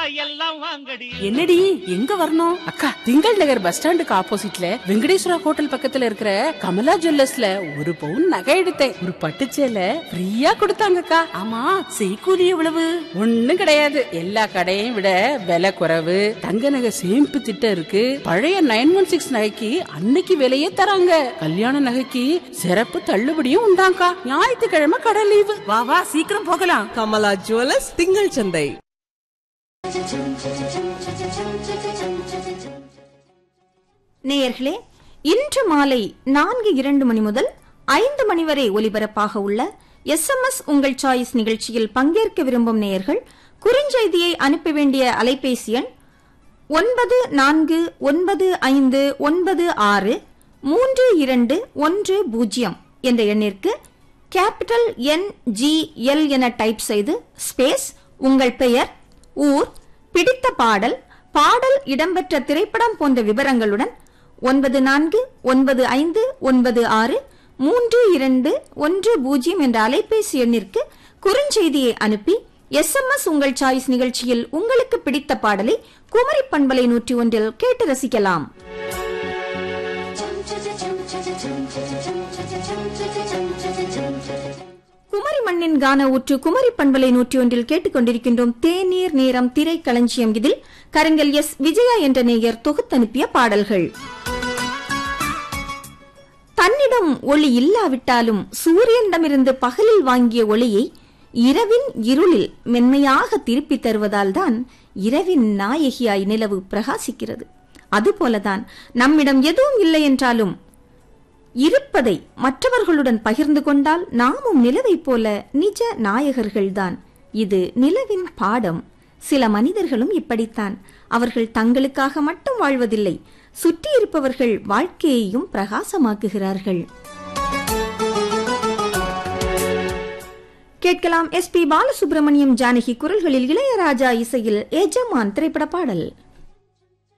எல்லாம் வாங்கடி என்னடி எங்க வரணும் அக்கா திங்கள் நகர் பஸ் ஸ்டாண்டுக்கு ஆப்போசிட்ல வெங்கடேஸ்வரா ஹோட்டல் பக்கத்துல இருக்கிற கமலா ஜுவல்லர்ஸ்ல ஒரு பவுன் நகை எடுத்தேன் ஒரு பட்டுச்சேல ஃப்ரீயா கொடுத்தாங்கக்கா ஆமா செய்கூலி எவ்வளவு ஒண்ணும் கிடையாது எல்லா கடையும் விட விலை குறைவு தங்க நகை சேமிப்பு திட்டம் இருக்கு பழைய நைன் ஒன் சிக்ஸ் நகைக்கு அன்னைக்கு விலையே தராங்க கல்யாண நகைக்கு சிறப்பு தள்ளுபடியும் உண்டாங்கா ஞாயிற்றுக்கிழமை கடை லீவு வா வா சீக்கிரம் போகலாம் கமலா ஜுவல்லர்ஸ் திங்கள் சந்தை நேயர்களே இன்று மாலை நான்கு இரண்டு மணி முதல் ஐந்து மணி வரை ஒலிபரப்பாக உள்ள எஸ்எம்எஸ் உங்கள் சாய்ஸ் நிகழ்ச்சியில் பங்கேற்க விரும்பும் நேயர்கள் குறுஞ்செய்தியை அனுப்ப வேண்டிய அலைபேசி எண் ஒன்பது நான்கு ஒன்பது ஐந்து ஒன்பது ஆறு மூன்று இரண்டு ஒன்று பூஜ்ஜியம் என்ற எண்ணிற்கு கேபிட்டல் என் ஜி எல் என டைப் செய்து ஸ்பேஸ் உங்கள் பெயர் ஊர் பிடித்த பாடல் பாடல் இடம்பெற்ற திரைப்படம் போன்ற விவரங்களுடன் ஒன்பது நான்கு ஒன்பது ஐந்து ஒன்பது ஆறு மூன்று இரண்டு ஒன்று பூஜ்ஜியம் என்ற அலைபேசி எண்ணிற்கு குறுஞ்செய்தியை அனுப்பி எஸ்எம்எஸ் உங்கள் சாய்ஸ் நிகழ்ச்சியில் உங்களுக்கு பிடித்த பாடலை குமரி பண்பலை நூற்றி ஒன்றில் கேட்டு ரசிக்கலாம் குமரி மண்ணின் கான ஊற்று குமரி பண்பலை நூற்றி ஒன்றில் கேட்டுக்கொண்டிருக்கின்றோம் தேநீர் நேரம் திரை களஞ்சியம் இதில் கருங்கல் எஸ் விஜயா என்ற நேயர் தொகுத்தனுப்பிய பாடல்கள் தன்னிடம் ஒளி இல்லாவிட்டாலும் சூரியனிடமிருந்து பகலில் வாங்கிய ஒளியை இரவின் இருளில் மென்மையாக திருப்பித் தருவதால்தான் இரவின் நாயகியாய் நிலவு பிரகாசிக்கிறது அதுபோலதான் நம்மிடம் எதுவும் இல்லை என்றாலும் இருப்பதை மற்றவர்களுடன் பகிர்ந்து கொண்டால் நாமும் நிலவைப் போல நிஜ நாயகர்கள்தான் இது நிலவின் பாடம் சில மனிதர்களும் இப்படித்தான் அவர்கள் தங்களுக்காக மட்டும் வாழ்வதில்லை சுற்றி இருப்பவர்கள் வாழ்க்கையையும் பிரகாசமாக்குகிறார்கள் கேட்கலாம் எஸ் பி பாலசுப்ரமணியம் ஜானகி குரல்களில் இளையராஜா இசையில் எஜமான் திரைப்பட பாடல்